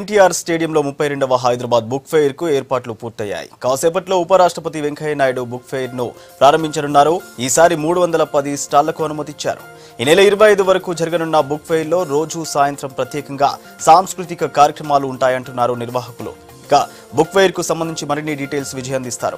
ఎన్టీఆర్ స్టేడియంలో ముప్పై రెండవ హైదరాబాద్ బుక్ ఫెయిర్ కు ఏర్పాట్లు పూర్తయ్యాయి కాసేపట్లో ఉపరాష్ట్రపతి వెంకయ్య నాయుడు బుక్ ఫెయిర్ ను ప్రారంభించనున్నారు ఈసారి మూడు వందల పది స్టాళ్లకు అనుమతిచ్చారు ఈ నెల ఇరవై ఐదు వరకు జరగనున్న బుక్ ఫెయిర్ లో రోజు సాయంత్రం ప్రత్యేకంగా సాంస్కృతిక కార్యక్రమాలు ఉంటాయంటున్నారు నిర్వాహకులు ఇక బుక్ ఫెయిర్ కు సంబంధించి మరిన్ని డీటెయిల్స్ విజయ్ అందిస్తారు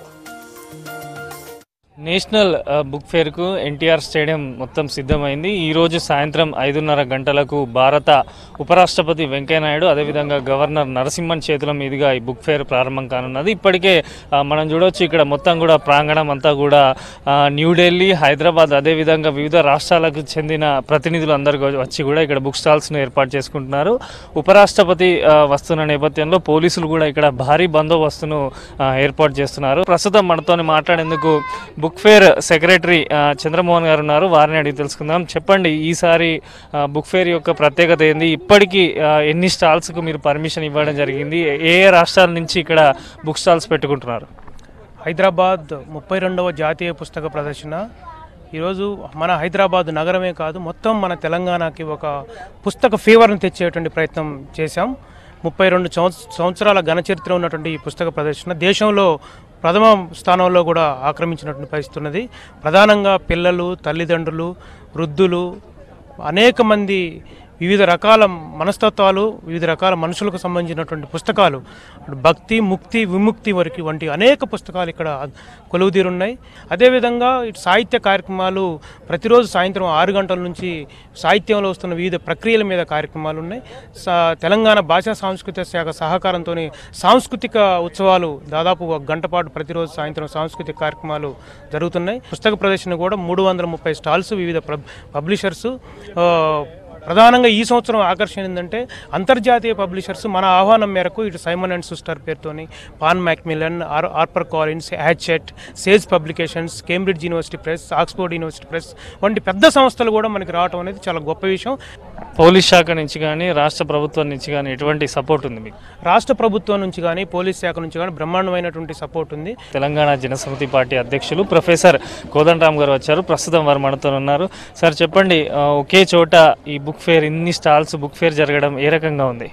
నేషనల్ ఆ, బుక్ ఫేర్కు ఎన్టీఆర్ స్టేడియం మొత్తం సిద్ధమైంది ఈ రోజు సాయంత్రం ఐదున్నర గంటలకు భారత ఉపరాష్ట్రపతి వెంకయ్యనాయుడు అదేవిధంగా గవర్నర్ నరసింహన్ చేతుల మీదుగా ఈ బుక్ ఫేర్ ప్రారంభం కానున్నది ఇప్పటికే ఆ, మనం చూడొచ్చు ఇక్కడ మొత్తం కూడా ప్రాంగణం అంతా కూడా ఆ, న్యూఢిల్లీ హైదరాబాద్ అదేవిధంగా వివిధ రాష్ట్రాలకు చెందిన ప్రతినిధులు అందరూ కూడా వచ్చి కూడా ఇక్కడ బుక్ స్టాల్స్ను ఏర్పాటు చేసుకుంటున్నారు ఉపరాష్ట్రపతి ఆ, వస్తున్న నేపథ్యంలో పోలీసులు కూడా ఇక్కడ భారీ బందోబస్తును ఆ, ఏర్పాటు చేస్తున్నారు ప్రస్తుతం మనతో మాట్లాడేందుకు బుక్ ఫేర్ సెక్రటరీ ఆ, చంద్రమోహన్ గారు ఉన్నారు వారిని అడిగి తెలుసుకుందాం చెప్పండి ఈసారి ఆ, బుక్ ఫేర్ యొక్క ప్రత్యేకత ఏంది ఇప్పటికీ ఆ, ఎన్ని స్టాల్స్కు మీరు పర్మిషన్ ఇవ్వడం జరిగింది ఏ ఏ రాష్ట్రాల నుంచి ఇక్కడ బుక్ స్టాల్స్ పెట్టుకుంటున్నారు హైదరాబాద్ ముప్పై రెండవ జాతీయ పుస్తక ప్రదర్శన ఈరోజు మన హైదరాబాద్ నగరమే కాదు మొత్తం మన తెలంగాణకి ఒక పుస్తక ఫీవర్ని తెచ్చేటువంటి ప్రయత్నం చేశాం ముప్పై రెండు సంవత్స- సంవత్సరాల ఘనచరిత్ర ఉన్నటువంటి ఈ పుస్తక ప్రదర్శన దేశంలో ప్రథమ స్థానంలో కూడా ఆక్రమించినటువంటి పరిస్థితి ఉన్నది ప్రధానంగా పిల్లలు తల్లిదండ్రులు వృద్ధులు అనేక మంది వివిధ రకాల మనస్తత్వాలు వివిధ రకాల మనుషులకు సంబంధించినటువంటి పుస్తకాలు అటు భక్తి ముక్తి విముక్తి వరకు వంటి అనేక పుస్తకాలు ఇక్కడ కొలువుదీరున్నాయి అదేవిధంగా ఇటు సాహిత్య కార్యక్రమాలు ప్రతిరోజు సాయంత్రం ఆరు గంటల నుంచి సాహిత్యంలో వస్తున్న వివిధ ప్రక్రియల మీద కార్యక్రమాలు ఉన్నాయి సా తెలంగాణ భాషా సాంస్కృతిక శాఖ సహకారంతో సాంస్కృతిక ఉత్సవాలు దాదాపు ఒక గంట పాటు ప్రతిరోజు సాయంత్రం సాంస్కృతిక కార్యక్రమాలు జరుగుతున్నాయి పుస్తక ప్రదర్శన కూడా మూడు వందల ముప్పై స్టాల్స్ వివిధ పబ్- పబ్లిషర్స్ ఆ, ప్రధానంగా ఈ సంవత్సరం ఆకర్షణ ఏంటంటే అంతర్జాతీయ పబ్లిషర్స్ మన ఆహ్వానం మేరకు ఇటు సైమన్ అండ్ సిస్టర్ పేరుతోని పాన్ మ్యాక్మిలన్ ఆర్ Harper Collins Hachette Sage publications Cambridge University Press Oxford University Press వంటి పెద్ద సంస్థలు కూడా మనకి రావడం అనేది చాలా గొప్ప విషయం పోలీస్ శాఖ నుంచి కానీ రాష్ట్ర ప్రభుత్వం నుంచి కానీ ఎటువంటి సపోర్ట్ ఉంది మీకు రాష్ట్ర ప్రభుత్వం నుంచి కానీ పోలీస్ శాఖ నుంచి కానీ బ్రహ్మాండమైనటువంటి సపోర్ట్ ఉంది తెలంగాణ జనసమితి పార్టీ అధ్యక్షులు ప్రొఫెసర్ కోదండరామ్ గారు వచ్చారు ప్రస్తుతం వారు మనతో ఉన్నారు సార్ చెప్పండి ఆ, ఒకే చోట ఈ బుక్ ఫేర్ ఇన్ని స్టాల్స్ బుక్ ఫేర్ జరగడం ఏ రకంగా ఉంది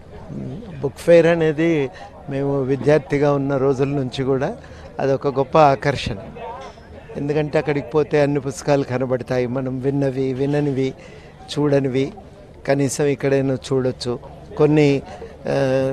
బుక్ ఫెయిర్ అనేది మేము విద్యార్థిగా ఉన్న రోజుల నుంచి కూడా అదొక గొప్ప ఆకర్షణ ఎందుకంటే అక్కడికి పోతే అన్ని పుస్తకాలు కనబడతాయి మనం విన్నవి విననివి చూడనివి కనీసం ఇక్కడైనా చూడొచ్చు కొన్ని ఆ,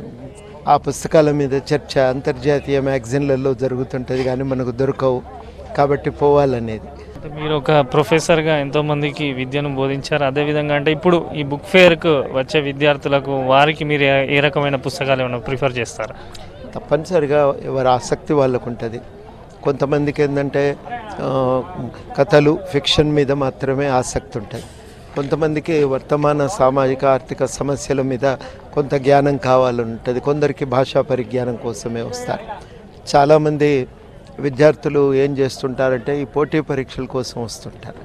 ఆ పుస్తకాల మీద చర్చ అంతర్జాతీయ మ్యాగజైన్లలో జరుగుతుంటుంది కానీ మనకు దొరకవు కాబట్టి పోవాలనేది అంటే మీరు ఒక ప్రొఫెసర్గా ఎంతో మందికి విద్యను బోధించారు అదేవిధంగా అంటే ఇప్పుడు ఈ బుక్ ఫేర్కు వచ్చే విద్యార్థులకు వారికి మీరు ఏ- ఏ రకమైన పుస్తకాలు ఏమైనా ప్రిఫర్ చేస్తారా తప్పనిసరిగా ఎవరి ఆసక్తి వాళ్ళకు ఉంటుంది కొంతమందికి ఏంటంటే ఆ, కథలు ఫిక్షన్ మీద మాత్రమే ఆసక్తి ఉంటుంది కొంతమందికి వర్తమాన సామాజిక ఆర్థిక సమస్యల మీద కొంత జ్ఞానం కావాలని ఉంటుంది కొందరికి భాషా పరిజ్ఞానం కోసమే వస్తారు చాలామంది విద్యార్థులు ఏం చేస్తుంటారంటే ఈ పోటీ పరీక్షల కోసం వస్తుంటారు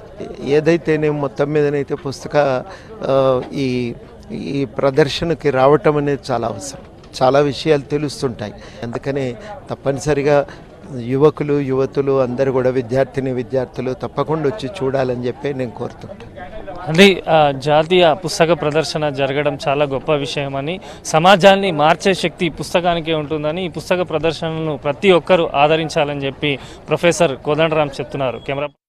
ఏదైతేనే మొత్తం మీదనైతే పుస్తక ఆ, ఈ ఈ ప్రదర్శనకి రావటం అనేది చాలా అవసరం చాలా విషయాలు తెలుస్తుంటాయి అందుకనే తప్పనిసరిగా యువకులు యువతులు అందరూ కూడా విద్యార్థిని విద్యార్థులు తప్పకుండా వచ్చి చూడాలని చెప్పి నేను కోరుతుంటాను అది ఆ, జాతీయ పుస్తక ప్రదర్శన జరగడం చాలా గొప్ప విషయం అని సమాజాన్ని మార్చే శక్తి ఈ పుస్తకానికే ఉంటుందని ఈ పుస్తక ప్రదర్శనను ప్రతి ఒక్కరూ ఆదరించాలని చెప్పి ప్రొఫెసర్ కోదండరామ్ చెప్తున్నారు కెమెరా